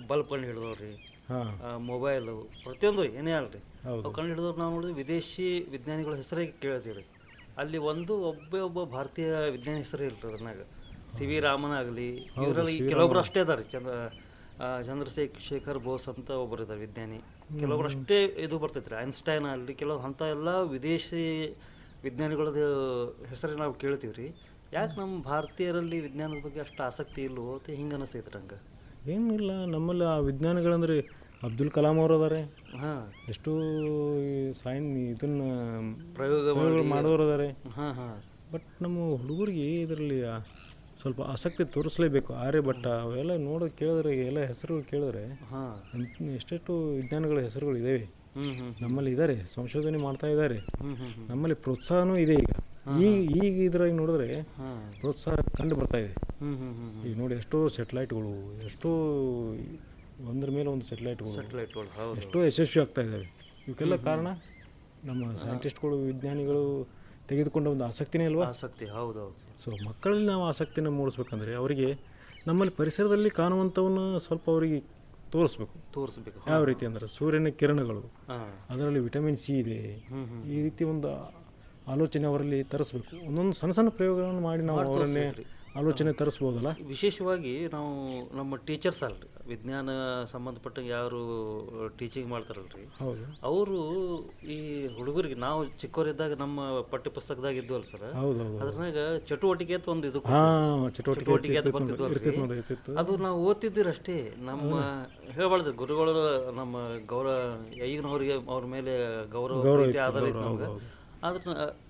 Bulb ಕಂಡು ಹಿಡಿದವ್ರಿ ಹಾಂ mobile ಪ್ರತಿಯೊಂದು ಏನೇ ಅಲ್ರಿ ಹೌದು ಅವು ಕಂಡು ಹಿಡಿದವ್ರು ನಾವು ನೋಡಿದ್ರೆ ವಿದೇಶಿ ವಿಜ್ಞಾನಿಗಳ ಹೆಸರೇ ಕೇಳ್ತೀವಿ ರೀ ಅಲ್ಲಿ ಒಂದು ಒಬ್ಬೇ ಒಬ್ಬ ಭಾರತೀಯ ವಿಜ್ಞಾನಿ ಹೆಸರು ಇಲ್ರಿ ಅದ್ರಾಗ ಸಿ ವಿ ರಾಮನ್ ಆಗಲಿ ಇವರಲ್ಲಿ ಕೆಲವೊಬ್ರು ಅಷ್ಟೇ ಅದಾರೆ ಚಂದ್ರ ಆ, ಚಂದ್ರಶೇಖರ್ ಶೇಖರ್ ಬೋಸ್ ಅಂತ ಒಬ್ಬರು ಇದ್ದಾರೆ ವಿಜ್ಞಾನಿ ಕೆಲವೊಬ್ರು ಅಷ್ಟೇ ಇದು ಬರ್ತೈತೆ ರೀ ಐನ್ಸ್ಟೈನ್ ಆಗಲಿ ಕೆಲವು ಅಂಥ ಎಲ್ಲ ವಿದೇಶಿ ವಿಜ್ಞಾನಿಗಳದ್ದು ಹೆಸರು ನಾವು ಕೇಳ್ತೀವಿ ರೀ ಯಾಕೆ ನಮ್ಮ ಭಾರತೀಯರಲ್ಲಿ ವಿಜ್ಞಾನದ ಬಗ್ಗೆ ಅಷ್ಟು ಆಸಕ್ತಿ ಇಲ್ವೋ ಅಂತ ಹಿಂಗೆ ಅನಿಸ್ತೈತೆ ನಂಗೆ ಏನಿಲ್ಲ ನಮ್ಮಲ್ಲಿ ಆ ವಿಜ್ಞಾನಿಗಳಂದ್ರೆ ಅಬ್ದುಲ್ ಕಲಾಂ ಅವರು ಅದಾರೆ ಹಾಂ ಎಷ್ಟೋ ಸೈನ್ ಇದನ್ನ ಪ್ರಯೋಗ ಪ್ರಯೋಗಗಳು ಮಾಡೋರು ಅದಾರೆ ಹಾಂ ಹಾಂ ಬಟ್ ನಮ್ಮ ಹುಡುಗರಿಗೆ ಇದರಲ್ಲಿ ಆ ಸ್ವಲ್ಪ ಆಸಕ್ತಿ ತೋರಿಸ್ಲೇಬೇಕು ಆರ್ಯಭಟ್ಟ ಅವೆಲ್ಲ ನೋಡೋದು ಕೇಳಿದ್ರೆ ಎಲ್ಲ ಹೆಸರುಗಳು ಕೇಳಿದ್ರೆ ಹಾಂ ಅಂತ- ಎಷ್ಟೆಷ್ಟು ವಿಜ್ಞಾನಿಗಳ ಹೆಸರುಗಳು ಇದ್ದಾವೆ ಹ್ಞೂ ಹ್ಞೂ ನಮ್ಮಲ್ಲಿ ಇದ್ದಾರೆ ಸಂಶೋಧನೆ ಮಾಡ್ತಾ ಇದ್ದಾರೆ ಹ್ಞೂ ಹ್ಞೂ ಹ್ಞೂ ನಮ್ಮಲ್ಲಿ ಪ್ರೋತ್ಸಾಹನೂ ಇದೆ ಈಗ ಈಗ ಈಗ ಇದ್ರಾಗ ನೋಡಿದ್ರೆ ಹಾಂ ಪ್ರೋತ್ಸಾಹ ಕಂಡು ಬರ್ತಾ ಇದೆ ಹ್ಞೂ ಹ್ಞೂ ಹ್ಞೂ ಈಗ ನೋಡಿ ಎಷ್ಟೋ ಸೆಟ್ಲೈಟ್ಗಳು ಎಷ್ಟೋ ಒಂದ್ರ ಮೇಲೆ ಒಂದು ಸೆಟ್ಲೈಟ್ಗಳು ಸೆಟಲೈಟ್ಗಳು ಹೌದು ಎಷ್ಟೋ ಯಶಸ್ವಿ ಆಗ್ತಾ ಇದ್ದಾವೆ ಇವಕ್ಕೆಲ್ಲ ಕಾರಣ ನಮ್ಮ ಸೈಂಟಿಸ್ಟ್ಗಳು ವಿಜ್ಞಾನಿಗಳು ತೆಗೆದುಕೊಂಡ ಒಂದು ಆಸಕ್ತಿನೇ ಅಲ್ವಾ ಆಸಕ್ತಿ ಹೌದು ಹೌದು ಸೊ ಮಕ್ಕಳಲ್ಲಿ ನಾವು ಆಸಕ್ತಿನ ಮೂಡಿಸ್ಬೇಕಂದ್ರೆ ಅವರಿಗೆ ನಮ್ಮಲ್ಲಿ ಪರಿಸರದಲ್ಲಿ ಕಾಣುವಂಥವನ್ನು ಸ್ವಲ್ಪ ಅವರಿಗೆ ತೋರಿಸ್ಬೇಕು ತೋರಿಸ್ಬೇಕು ಯಾವ ರೀತಿ ಅಂದ್ರೆ ಸೂರ್ಯನ ಕಿರಣಗಳು ಹಾಂ ಅದರಲ್ಲಿ ವಿಟಮಿನ್ ಸಿ ಇದೆ ಹ್ಞೂ ಹ್ಞೂ ಈ ರೀತಿ ಒಂದು ಆಲೋಚನೆ ಅವರಲ್ಲಿ ತರಿಸ್ಬೇಕು ಒಂದೊಂದು ಸಣ್ಣ ಸಣ್ಣ ಪ್ರಯೋಗಗಳನ್ನು ಮಾಡಿ ನಾವು ಅವರನ್ನೇ ಆಲೋಚನೆ ತರಿಸ್ಬೋದಲ್ಲ ವಿಶೇಷವಾಗಿ ನಾವು ನಮ್ಮ ಟೀಚರ್ಸ್ ಅಲ್ರಿ ವಿಜ್ಞಾನ ಸಂಬಂಧಪಟ್ಟ ಯಾರು ಟೀಚಿಂಗ್ ಮಾಡ್ತಾರಲ್ರಿ ಹೌದು ಅವರು ಈ ಹುಡುಗರಿಗೆ ನಾವು ಚಿಕ್ಕವರಿದ್ದಾಗ ನಮ್ಮ ಪಠ್ಯ ಪುಸ್ತಕದಾಗ ಇದ್ವಲ್ಲ ಸರ್ ಹೌದು ಹೌದು ಅದ್ರಾಗ ಚಟುವಟಿಕೆ ಅಂತ ಒಂದು ಇದು ಹಾಂ ಚಟುವಟಿಕೆ ಚಟುವಟಿಕೆ ಅದು ಇರ್ತಿತ್ತು ನೋಡಿ, ಬರ್ತಿದ್ವಲ್ರಿ ಇರ್ತಿತ್ತು ನೋಡಿ ಇರ್ತಿತ್ತು ಅದು ನಾವು ಓದ್ತಿದ್ದೀರಿ ಅಷ್ಟೇ ನಮ್ಮ ಹೇಳ್ಬಾರ್ದು ಗುರುಗಳು ನಮ್ಮ ಗೌರವ ಈಗಿನವ್ರಿಗೆ ಅವ್ರ ಮೇಲೆ ಗೌರವ ಪ್ರೀತಿ ಆಧಾರ ಇತ್ತು ನಮ್ಗೆ ಆದ್ರೆ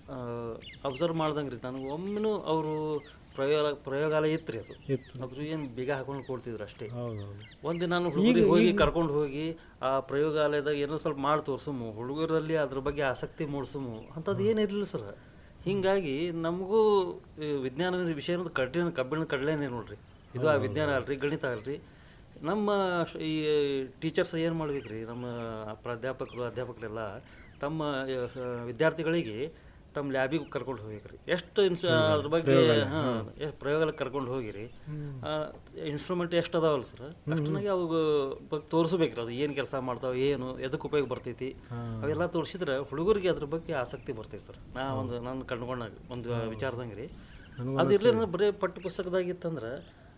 ಅಬ್ಸರ್ವ್ ಮಾಡ್ದಂಗೆ ರೀ ನನಗೆ ಒಮ್ಮೆನೂ ಅವರು ಪ್ರಯೋಗ ಪ್ರಯೋಗಾಲಯ ಇತ್ತು ರೀ ಅದು ಇತ್ತು ಅದ್ರ ಏನು ಬೇಗ ಹಾಕೊಂಡು ಕೊಡ್ತಿದ್ರು ಅಷ್ಟೇ ಹೌದು ಹೌದು ಒಂದಿನ ನಾನು ಹುಡುಗರಿಗೆ ಹೋಗಿ ಕರ್ಕೊಂಡು ಹೋಗಿ ಆ ಪ್ರಯೋಗಾಲಯದಾಗ ಏನೋ ಸ್ವಲ್ಪ ಮಾಡಿ ತೋರ್ಸುಮು ಹುಡುಗರಲ್ಲಿ ಅದ್ರ ಬಗ್ಗೆ ಆಸಕ್ತಿ ಮೂಡಿಸುಮು ಅಂಥದ್ದು ಏನಿರಲಿಲ್ಲ ಸರ್ ಹೀಗಾಗಿ ನಮಗೂ ಈ ವಿಜ್ಞಾನದ ವಿಷಯ ಅನ್ನೋದು ಕಡ್ಡಿನ ಕಬ್ಬಿಣ ಕಡಲೆನೇ ನೋಡ್ರಿ ಇದು ಆ ವಿಜ್ಞಾನ ಅಲ್ರಿ ಗಣಿತ ಅಲ್ರಿ ನಮ್ಮ ಶ- ಈ ಟೀಚರ್ಸ್ ಏನು ಮಾಡ್ಬೇಕ್ರಿ ನಮ್ಮ ಪ್ರಾಧ್ಯಾಪಕರು ಅಧ್ಯಾಪಕರೆಲ್ಲ ತಮ್ಮ ಆ, ವಿದ್ಯಾರ್ಥಿಗಳಿಗೆ ತಮ್ಮ ಲ್ಯಾಬಿಗೆ ಕರ್ಕೊಂಡು ಹೋಗಿರಿ ಎಷ್ಟು ಇನ್ಸ್ ಅದ್ರ ಬಗ್ಗೆ ಹಾಂ ಪ್ರಯೋಗಾಲಯಕ್ಕೆ ಕರ್ಕೊಂಡು ಹೋಗಿರಿ ಇನ್ಸ್ಟ್ರೂಮೆಂಟ್ ಎಷ್ಟು ಅದಾವಲ್ಲ ಸರ್ ಅಷ್ಟನ್ನಾಗಿ ಅವು ಬಗ್ಗೆ ತೋರಿಸ್ಬೇಕ್ರಿ ಅದು ಏನು ಕೆಲಸ ಮಾಡ್ತಾವೆ ಏನು ಎದಕ್ಕೆ ಉಪಯೋಗ ಬರ್ತೈತಿ ಅವೆಲ್ಲ ತೋರಿಸಿದ್ರೆ ಹುಡುಗರಿಗೆ ಅದ್ರ ಬಗ್ಗೆ ಆಸಕ್ತಿ ಬರ್ತೈತಿ ಸರ್ ನಾ ಒಂದು ನಾನು ಕಂಡುಕೊಂಡಾಗ ಒಂದು ವಿಚಾರದಂಗೆ ರೀ ಅದು ಇರ್ಲಿಲ್ಲ ಬರೀ ಪಠ್ಯ ಪುಸ್ತಕದಾಗಿತ್ತಂದ್ರೆ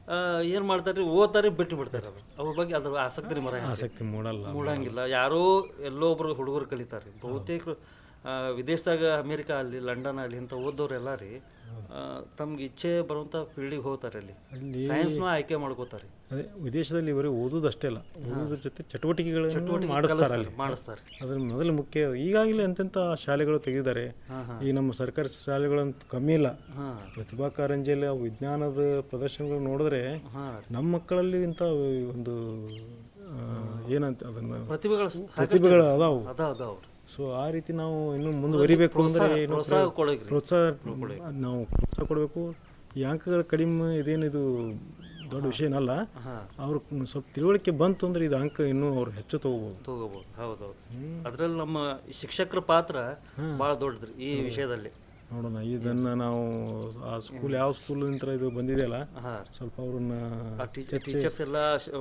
ಏನು ಮಾಡ್ತಾರೆ ಓದ್ತಾರೆ ಬಿಟ್ಟು ಬಿಡ್ತಾರೆ ಅದು ಅವ್ರ ಬಗ್ಗೆ ಅದ್ರ ಆಸಕ್ತಿ ಮರ ಆಸಕ್ತಿ ಮೂಡಲ್ಲ ಮೂಡಂಗಿಲ್ಲ ಯಾರೋ ಎಲ್ಲೋ ಒಬ್ರು ಹುಡುಗರು ಕಲಿತಾರೆ ಬಹುತೇಕ ಆ, ವಿದೇಶದಾಗ ಅಮೇರಿಕಾ ಅಲ್ಲಿ ಲಂಡನ್ ಅಲ್ಲಿ ಇಂಥ ಓದೋರೆಲ್ಲ ರೀ ಆ, ತಮ್ಗೆ ಇಚ್ಛೆ ಬರುವಂಥ ಫೀಲ್ಡಿಗೆ ಹೋಗ್ತಾರೆ ಅಲ್ಲಿ ಸೈನ್ಸ್ನ ಆಯ್ಕೆ ಮಾಡ್ಕೋತಾರೆ ಅದೇ ವಿದೇಶದಲ್ಲಿ ಬರೀ ಓದೋದಷ್ಟೇ ಅಲ್ಲ ಓದೋದ್ರ ಜೊತೆ ಚಟುವಟಿಕೆಗಳನ್ನು ಮಾಡಿಸ್ತಾರೆ ಅಲ್ಲಿ ಮಾಡಿಸ್ತಾರೆ ಅದ್ರ ಮೊದಲು ಮುಖ್ಯ ಈಗಾಗಲೇ ಎಂತೆಂಥ ಶಾಲೆಗಳು ತೆಗೆದಿದ್ದಾರೆ ಹಾಂ ಹಾಂ ಈ ನಮ್ಮ ಸರ್ಕಾರಿ ಶಾಲೆಗಳಂತ ಕಮ್ಮಿ ಇಲ್ಲ ಹಾಂ ಪ್ರತಿಭಾ ಕಾರಂಜಿಯಲ್ಲಿ ಆ ವಿಜ್ಞಾನದ ಪ್ರದರ್ಶನಗಳು ನೋಡಿದ್ರೆ ಹಾಂ ನಮ್ಮ ಮಕ್ಕಳಲ್ಲಿ ಇಂಥ ಒಂದು ಆ, ಏನಂತ ಅದನ್ನು ಪ್ರತಿಭೆಗಳು ಸ- ಪ್ರತಿಭೆಗಳು ಅದಾವು ಅದಾವ ಅದಾವ ಸೊ ಆ ರೀತಿ ನಾವು ಇನ್ನೂ ಮುಂದುವರಿಬೇಕು ಅಂದರೆ ಏನು ಪ್ರೋತ್ಸಾಹ ಕೊಡೋಗ್ರಿ ಪ್ರೋತ್ಸಾಹ ನಾವು ಪ್ರೋತ್ಸಾಹ ಕೊಡಬೇಕು ಈ ಅಂಕಗಳ ಕಡಿಮೆ ಇದೇನಿದು ದೊಡ್ಡ ವಿಷಯ ಏನಲ್ಲ ಹಾಂ ಅವ್ರ ಸ್ವಲ್ಪ ತಿಳುವಳಿಕೆ ಬಂತು ಅಂದ್ರೆ ಇದು ಅಂಕ ಇನ್ನೂ ಅವ್ರು ಹೆಚ್ಚು ತಗೋಬೋದು ತಗೋಬೋದು ಹೌದೌದು ಅದ್ರಲ್ಲಿ ನಮ್ಮ ಶಿಕ್ಷಕರ ಪಾತ್ರ ಭಾಳ ದೊಡ್ಡದ್ರಿ ಈ ವಿಷಯದಲ್ಲಿ ನೋಡೋಣ ಇದನ್ನು ನಾವು ಆ ಸ್ಕೂಲ್ ಯಾವ ಸ್ಕೂಲ್ ನಂತರ ಇದು ಬಂದಿದೆಯಲ್ಲ ಹಾಂ ಸ್ವಲ್ಪ ಅವ್ರನ್ನ ಟೀಚರ್ಸ್ ಎಲ್ಲ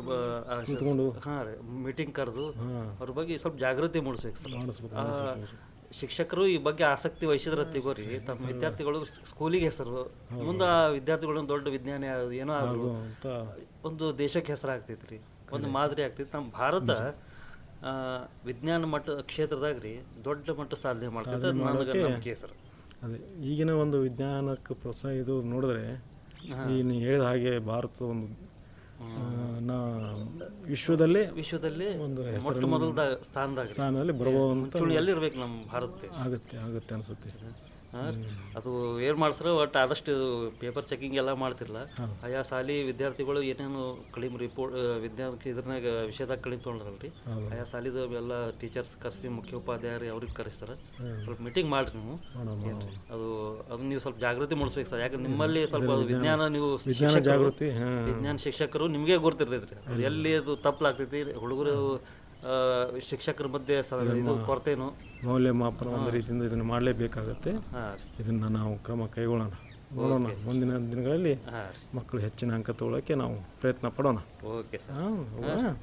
ಹಾಂ ರೀ ಮೀಟಿಂಗ್ ಕರೆದು ಹಾಂ ಅವ್ರ ಬಗ್ಗೆ ಸ್ವಲ್ಪ ಜಾಗೃತಿ ಮೂಡಿಸ್ಬೇಕು ಸರ್ ಮಾಡಿಸ್ಬೇಕು ಆ, ಶಿಕ್ಷಕರು ಈ ಬಗ್ಗೆ ಆಸಕ್ತಿ ವಹಿಸಿದ್ರ ತಿಗೋರಿ ತಮ್ಮ ವಿದ್ಯಾರ್ಥಿಗಳು ಸ್- ಸ್ಕೂಲಿಗೆ ಹೆಸರು ಮುಂದೆ ಆ ವಿದ್ಯಾರ್ಥಿಗಳು ದೊಡ್ಡ ವಿಜ್ಞಾನಿ ಆಗೋದು, ಏನೋ ಆದ್ರು ಅಂತ ಒಂದು ದೇಶಕ್ಕೆ ಹೆಸರಾಗ್ತೈತಿ ರೀ ಒಂದು ಮಾದರಿ ಆಗ್ತೈತಿ ನಮ್ಮ ಭಾರತ ಆ, ವಿಜ್ಞಾನ ಮಟ್ಟ ಕ್ಷೇತ್ರದಾಗ ರೀ ದೊಡ್ಡ ಮಟ್ಟ ಸಾಧನೆ ಮಾಡ್ತೈತೆ ಅದು ನನಗೆ ನಂಬಿಕೆ ಸರ್ ಅದೇ ಈಗಿನ ಒಂದು ವಿಜ್ಞಾನಕ್ಕೆ ಪ್ರೋತ್ಸಾಹ ಇದು ನೋಡಿದ್ರೆ ಈ ನೀವು ಹೇಳಿದ ಹಾಗೆ ಭಾರತ ಒಂದು ಆ, ನಾ ವಿಶ್ವದಲ್ಲೇ ವಿಶ್ವದಲ್ಲಿ ಒಂದು ಮೊಟ್ಟ ಮೊದಲ ಸ್ಥಾನದಾಗ ರೀ. ಸ್ಥಾನದಲ್ಲಿ ಬರುವಂತ ಮುಂಚೂಣಿಯಲ್ಲಿ ಇರ್ಬೇಕು ನಮ್ಮ ಭಾರತ ದೇಶ ಆಗುತ್ತೆ ಆಗುತ್ತೆ ಅನಿಸುತ್ತೆ ಹಾ ರೀ. ಅದು ಏನು ಮಾಡ್ಸ್ರ ಒಟ್ಟು ಆದಷ್ಟು ಪೇಪರ್ ಚೆಕಿಂಗ್ ಎಲ್ಲ ಮಾಡ್ತಿರಲ್ಲ ಆಯಾ ಸಾಲಿ ವಿದ್ಯಾರ್ಥಿಗಳು ಏನೇನು ಕಡಿಮೆ ರಿಪೋರ್ಟ್ ವಿಜ್ಞಾನಕ್ಕೆ ಇದ್ರನಾಗ ವಿಷಯದಾಗ ಕಡಿಮೆ ತೊಗೊಂಡ್ರಲ್ರಿ ಆಯಾ ಸಾಲಿದ ಎಲ್ಲ ಟೀಚರ್ಸ್ ಕರೆಸಿ ಮುಖ್ಯೋಪಾಧ್ಯಾಯರು ಅವ್ರಿಗೆ ಕರೆಸ್ತಾರೆ ಸ್ವಲ್ಪ ಮೀಟಿಂಗ್ ಮಾಡ್ರಿ ನೀವು ಏನ್ರಿ? ಅದು ಅದು ನೀವು ಸ್ವಲ್ಪ ಜಾಗೃತಿ ಮೂಡಿಸ್ಬೇಕು ಸರ್ ಯಾಕಂದ್ರೆ ನಿಮ್ಮಲ್ಲಿ ಸ್ವಲ್ಪ ಅದು ವಿಜ್ಞಾನ ನೀವು ವಿಜ್ಞಾನ ಶಿಕ್ಷಕರು- ಜಾಗೃತಿ ಹಾಂ ವಿಜ್ಞಾನ ಶಿಕ್ಷಕರು ನಿಮಗೆ ಗೊತ್ತಿರ್ತೈತ್ರಿ ಅದು ಎಲ್ಲಿ ಅದು ತಪ್ಪಲಾಗ್ತೈತಿ ಹುಡುಗರು ಆ, ಶಿಕ್ಷಕರ ಮಧ್ಯೆ ಸ- ಇದು ಕೊರತೆನು ಮೌಲ್ಯಮಾಪನ ಒಂದು ರೀತಿಯಿಂದ ಇದನ್ನು ಮಾಡಲೇಬೇಕಾಗತ್ತೆ ಹಾಂ ರೀ ಇದನ್ನು ನಾವು ಕ್ರಮ ಕೈಗೊಳ್ಳೋಣ ನೋಡೋಣ ಮುಂದಿನ ದಿನಗಳಲ್ಲಿ ಹಾಂ ರೀ ಮಕ್ಕಳು ಹೆಚ್ಚಿನ ಅಂಕ ತಗೊಳ್ಳೋಕ್ಕೆ ನಾವು ಪ್ರಯತ್ನ ಪಡೋಣ ಓಕೆ ಸರ್ ಹಾಂ ಹೋಗೋಣ